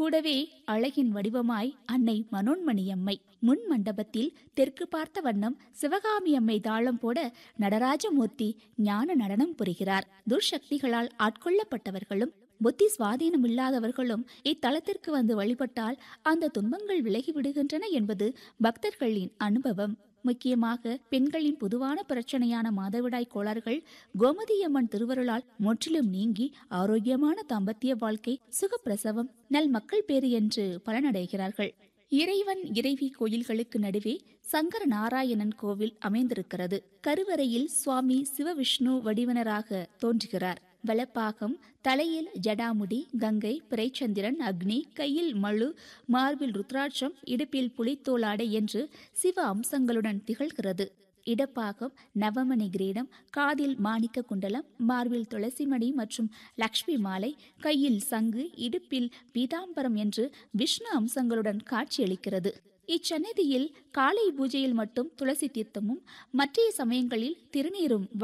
கூடவே அழகின் வடிவமாய் அன்னை மனோன்மணியம்மை முன் மண்டபத்தில் தெற்கு பார்த்த வண்ணம் சிவகாமி அம்மை தாளம் போட நடராஜமூர்த்தி ஞான நடனம் புரிகிறார் துர்சக்திகளால் ஆட்கொள்ளப்பட்டவர்களும் புத்தி சுவாதீனம் இல்லாதவர்களும் இத்தலத்திற்கு வந்து வழிபட்டால் அந்த துன்பங்கள் விலகி விடுகின்றன என்பது பக்தர்களின் அனுபவம் முக்கியமாக பெண்களின் பொதுவான பிரச்சனையான மாதவிடாய் கோளாறுகள் கோமதியம்மன் திருவருளால் முற்றிலும் நீங்கி ஆரோக்கியமான தாம்பத்திய வாழ்க்கை சுகப்பிரசவம் நல் மக்கள் பேறு என்று பலனடைகிறார்கள் இறைவன் இறைவி கோயில்களுக்கு நடுவே சங்கர நாராயணன் கோவில் அமைந்திருக்கிறது கருவறையில் சுவாமி சிவவிஷ்ணு வடிவனராக தோன்றுகிறார் வலப்பாகம் தலையில் ஜடாமுடி கங்கை பிறைச்சந்திரன் அக்னி கையில் மழு மார்பில் ருத்ராட்சம் இடுப்பில் புலித்தோலாடை என்று சிவ அம்சங்களுடன் திகழ்கிறது இடப்பாகம் நவமணி கிரீடம் காதில் மாணிக்க குண்டலம் மார்பில் துளசிமணி மற்றும் லக்ஷ்மி மாலை கையில் சங்கு இடுப்பில் பீதாம்பரம் என்று விஷ்ணு அம்சங்களுடன் காட்சியளிக்கிறது இச்சன்னதியில் காலை பூஜையில் மட்டும் துளசி தீர்த்தமும் மற்றைய சமயங்களில் திருநீரும்